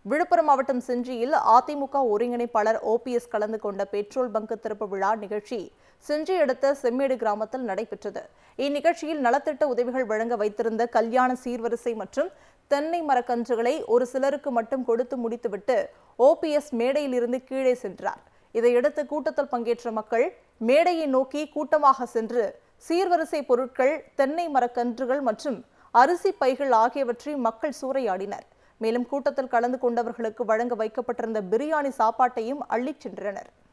விழுப்புரம் மாவட்டம் செஞ்சியில் அதிமுக ஒருங்கிணைப்பாளர் ஓபிஎஸ் கலந்து கொண்ட பெட்ரோல் பங்க் திறப்பு விழா நிகழ்ச்சி செஞ்சி அடுத்த செம்மேடு கிராமத்தில் நடைபெற்றது இந்நிகழ்ச்சியில் நலத்திட்ட உதவிகள் வழங்க வைத்திருந்த கல்யாண சீர்வரிசை மற்றும் தென்னை மரக்கன்றுகளை ஒரு சிலருக்கு மட்டும் கொடுத்து முடித்துவிட்டு ஓபிஎஸ் மேடையிலிருந்து கீழே சென்றார் இதையடுத்து கூட்டத்தில் பங்கேற்ற மக்கள் மேடையை நோக்கி கூட்டமாக சென்று சீர்வரிசை பொருட்கள் தென்னை மரக்கன்றுகள் மற்றும் அரிசி பைகள் ஆகியவற்றை மக்கள் சூறையாடினர் மேலும் கூட்டத்தில் கலந்து கொண்டவர்களுக்கு வழங்க வைக்கப்பட்டிருந்த பிரியாணி சாப்பாட்டையும் அள்ளிச் சென்றனர்